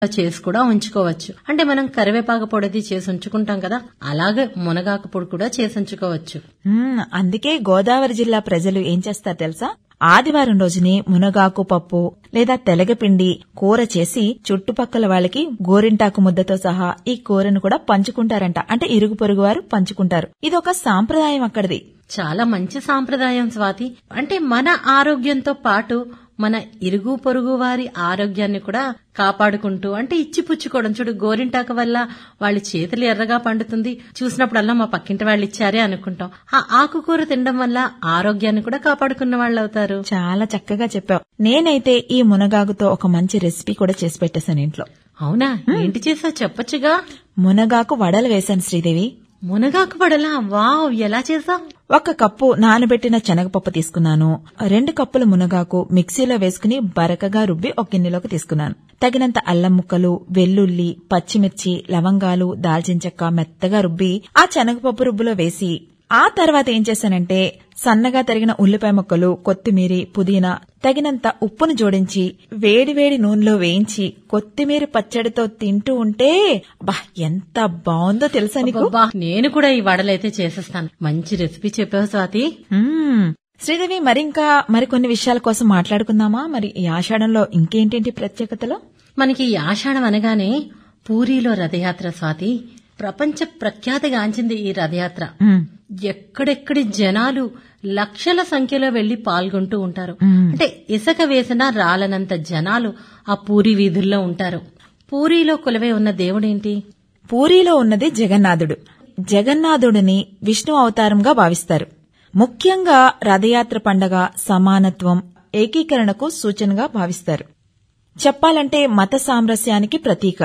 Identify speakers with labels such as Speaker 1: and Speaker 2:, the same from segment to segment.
Speaker 1: చేసి కూడా ఉంచుకోవచ్చు అంటే మనం కరివేపాకు పొడిది చేసి ఉంచుకుంటాం కదా అలాగే మునగాకు పొడి కూడా చేసి ఉంచుకోవచ్చు
Speaker 2: మ్మ్, అందుకే గోదావరి జిల్లా ప్రజలు ఏం చేస్తారు తెలుసా ఆదివారం రోజుని మునగాకు పప్పు లేదా తెలగపిండి కూర చేసి చుట్టుపక్కల వాళ్ళకి గోరింటాకు ముద్దతో సహా ఈ కూరను కూడా పంచుకుంటారంట అంటే ఇరుగు పొరుగు వారు పంచుకుంటారు ఇది ఒక సాంప్రదాయం అక్కడిది
Speaker 1: చాలా మంచి సాంప్రదాయం స్వాతి అంటే మన ఆరోగ్యంతో పాటు మన ఇరుగు పొరుగు వారి ఆరోగ్యాన్ని కూడా కాపాడుకుంటూ అంటే ఇచ్చి పుచ్చుకోవడం చూడు గోరింటాకు వల్ల వాళ్ళ చేతులు ఎర్రగా పండుతుంది చూసినప్పుడల్లా మా పక్కింటి వాళ్ళు ఇచ్చారే అనుకుంటాం ఆ ఆకుకూర తినడం వల్ల ఆరోగ్యాన్ని కూడా కాపాడుకున్న వాళ్ళు అవుతారు
Speaker 2: చాలా చక్కగా చెప్పావు నేనైతే ఈ మునగాకుతో ఒక మంచి రెసిపీ కూడా చేసి పెట్టేశాను ఇంట్లో
Speaker 1: అవునా ఏంటి చేసా చెప్పొచ్చుగా
Speaker 2: మునగాకు వడలు వేశాను శ్రీదేవి
Speaker 1: మునగాకు పడలా వావ్ ఎలా చేసా
Speaker 2: ఒక కప్పు నానబెట్టిన శనగపప్పు తీసుకున్నాను రెండు కప్పుల మునగాకు మిక్సీలో వేసుకుని బరకగా రుబ్బి ఒక గిన్నెలోకి తీసుకున్నాను తగినంత అల్లం ముక్కలు వెల్లుల్లి పచ్చిమిర్చి లవంగాలు దాల్చిన చెక్క మెత్తగా రుబ్బి ఆ శనగపప్పు రుబ్బులో వేసి ఆ తర్వాత ఏం చేశానంటే సన్నగా తరిగిన ఉల్లిపాయ ముక్కలు కొత్తిమీరి పుదీనా తగినంత ఉప్పును జోడించి వేడివేడి నూనెలో వేయించి కొత్తిమీర పచ్చడితో తింటూ ఉంటే బా ఎంత బాగుందో తెలుసా నీకు
Speaker 1: అబ్బా, నేను కూడా ఈ వడలైతే చేసేస్తాను మంచి రెసిపీ చెప్పావు స్వాతి
Speaker 2: మ్మ్. శ్రీదేవి మరింకా మరికొన్ని విషయాల కోసం మాట్లాడుకుందామా మరి ఈ ఆషాఢంలో ఇంకేంటేంటి ప్రత్యేకతలు
Speaker 1: మనకి ఈ ఆషాఢం అనగానే పూరిలో రథయాత్ర స్వాతి ప్రపంచ ప్రఖ్యాతిగాంచింది ఈ రథయాత్ర
Speaker 2: మ్మ్.
Speaker 1: ఎక్కడెక్కడి జనాలు లక్షల సంఖ్యలో వెళ్లి పాల్గొంటూ ఉంటారు అంటే ఇసుక వేసిన రాలనంత జనాలు ఆ పూరి వీధుల్లో ఉంటారు పూరిలో కొలువై ఉన్న దేవుడేంటి
Speaker 2: పూరీలో ఉన్నది జగన్నాథుడు జగన్నాథుడిని విష్ణు అవతారంగా భావిస్తారు ముఖ్యంగా రథయాత్ర పండగ సమానత్వం ఏకీకరణకు సూచనగా భావిస్తారు చెప్పాలంటే మత సామరస్యానికి ప్రతీక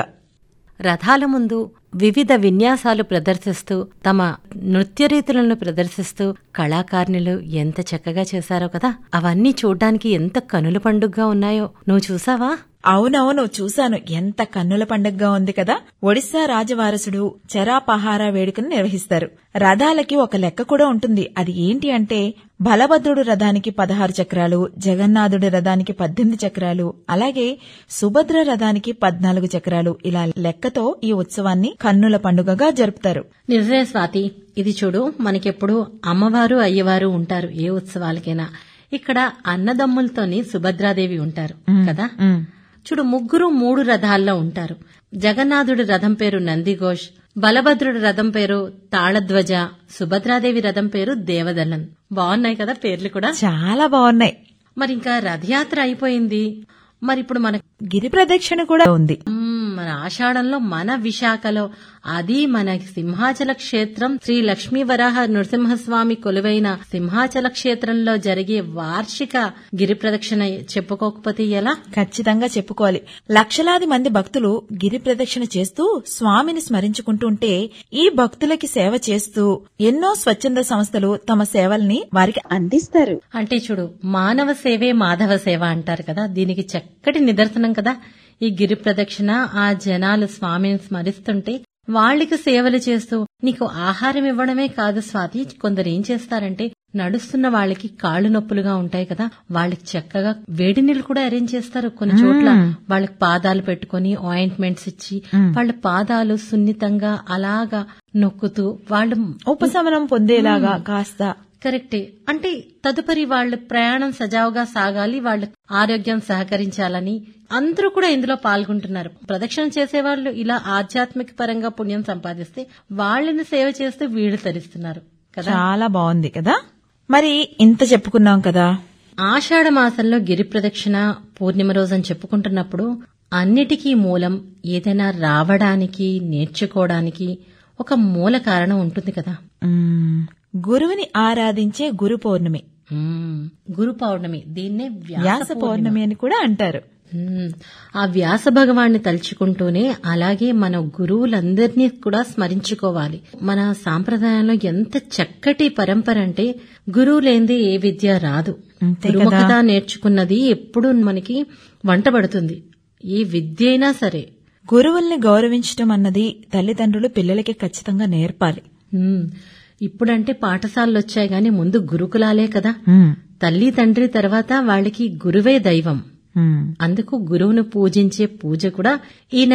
Speaker 1: రథాల ముందు వివిధ విన్యాసాలు ప్రదర్శిస్తూ తమ నృత్య రీతులను ప్రదర్శిస్తూ కళాకారుణులు ఎంత చక్కగా చేశారో కదా అవన్నీ చూడ్డానికి ఎంత కనుల పండుగగా ఉన్నాయో నువ్వు చూసావా
Speaker 2: అవునవును చూశాను ఎంత కన్నుల పండగగా ఉంది కదా ఒడిశా రాజవారసుడు చరాపహార వేడుకను నిర్వహిస్తారు రథాలకి ఒక లెక్క కూడా ఉంటుంది అది ఏంటి అంటే బలభద్రుడు రథానికి పదహారు చక్రాలు జగన్నాథుడి రథానికి పద్దెనిమిది చక్రాలు అలాగే సుభద్ర రథానికి పద్నాలుగు చక్రాలు ఇలా లెక్కతో ఈ ఉత్సవాన్ని కన్నుల పండుగగా జరుపుతారు
Speaker 1: నిజమే స్వాతి ఇది చూడు మనకెప్పుడు అమ్మవారు అయ్యవారు ఉంటారు ఏ ఉత్సవాలకైనా ఇక్కడ అన్నదమ్ములతోని సుభద్రాదేవి ఉంటారు కదా
Speaker 2: ఉమ్.
Speaker 1: చూడు ముగ్గురు మూడు రథాల్లో ఉంటారు జగన్నాథుడి రథం పేరు నందిఘోష్ బలభద్రుడి రథం పేరు తాళధ్వజ సుభద్రాదేవి రథం పేరు దేవదలన్ బాగున్నాయి కదా పేర్లు కూడా
Speaker 2: చాలా బాగున్నాయి
Speaker 1: మరి ఇంకా రథయాత్ర అయిపోయింది మరి ఇప్పుడు మన
Speaker 2: గిరి ప్రదక్షిణ కూడా ఉంది
Speaker 1: మ్మ్, మన ఆషాఢంలో మన విశాఖలో అది మన సింహాచల క్షేత్రం శ్రీ లక్ష్మీ వరాహ నృసింహస్వామి కొలువైన సింహాచల క్షేత్రంలో జరిగే వార్షిక గిరి ప్రదక్షిణ చెప్పుకోకపోతే ఎలా
Speaker 2: ఖచ్చితంగా చెప్పుకోవాలి లక్షలాది మంది భక్తులు గిరి ప్రదక్షిణ చేస్తూ స్వామిని స్మరించుకుంటూ ఉంటే ఈ భక్తులకి సేవ చేస్తూ ఎన్నో స్వచ్ఛంద సంస్థలు తమ సేవల్ని వారికి
Speaker 3: అందిస్తారు
Speaker 1: అంటే చూడు మానవ సేవే మాధవ సేవ అంటారు కదా దీనికి చక్కటి నిదర్శనం కదా ఈ గిరి ప్రదక్షిణ ఆ జనాలు స్వామిని స్మరిస్తుంటే వాళ్ళకి సేవలు చేస్తూ నీకు ఆహారం ఇవ్వడమే కాదు స్వాతి కొందరు ఏం చేస్తారంటే నడుస్తున్న వాళ్ళకి కాళ్ళు నొప్పులుగా ఉంటాయి కదా వాళ్ళకి చక్కగా వేడి నీళ్ళు కూడా అరేంజ్ చేస్తారు కొన్ని చోట్ల వాళ్ళకి పాదాలు పెట్టుకొని ఆయింట్మెంట్స్ ఇచ్చి వాళ్ళ పాదాలు సున్నితంగా అలాగా నొక్కుతూ వాళ్ళు
Speaker 2: ఉపశమనం పొందేలాగా కాస్త
Speaker 1: కరెక్టే అంటే తదుపరి వాళ్ళ ప్రయాణం సజావుగా సాగాలి వాళ్ళ ఆరోగ్యం సహకరించాలని అందరూ కూడా ఇందులో పాల్గొంటున్నారు ప్రదక్షిణ చేసేవాళ్ళు ఇలా ఆధ్యాత్మిక పరంగా పుణ్యం సంపాదిస్తే వాళ్ళని సేవ చేస్తూ వీళ్ళు తరిస్తున్నారు కదా
Speaker 2: చాలా బాగుంది కదా మరి ఇంత చెప్పుకున్నాం కదా
Speaker 1: ఆషాఢ మాసంలో గిరి ప్రదక్షిణ పూర్ణిమ రోజని చెప్పుకుంటున్నప్పుడు అన్నిటికీ మూలం ఏదైనా రావడానికి నేర్చుకోవడానికి ఒక మూల కారణం ఉంటుంది కదా
Speaker 2: మ్మ్. గురువుని ఆరాధించే గురు పౌర్ణమి
Speaker 1: మ్మ్. గురు పౌర్ణమి దీన్నే వ్యాస
Speaker 2: వ్యాస పౌర్ణమి అని కూడా అంటారు
Speaker 1: మ్మ్. ఆ వ్యాస భగవాన్ని తలుచుకుంటూనే అలాగే మన గురువులందరినీ కూడా స్మరించుకోవాలి మన సాంప్రదాయంలో ఎంత చక్కటి పరంపర అంటే గురువు లేనిదే ఏ విద్య రాదు
Speaker 2: అంతే
Speaker 1: గురుముఖత నేర్చుకున్నది ఎప్పుడు మనకి వంటబడుతుంది ఏ విద్య అయినా సరే
Speaker 2: గురువుల్ని గౌరవించటం అన్నది తల్లిదండ్రులు పిల్లలకి ఖచ్చితంగా నేర్పాలి
Speaker 1: మ్మ్. ఇప్పుడంటే పాఠశాలలు వచ్చాయి గాని ముందు గురుకులాలే కదా
Speaker 2: మ్మ్.
Speaker 1: తల్లి తండ్రి తర్వాత వాళ్ళకి గురువే దైవం
Speaker 2: మ్మ్.
Speaker 1: అందుకు గురువును పూజించే పూజ కూడా ఈ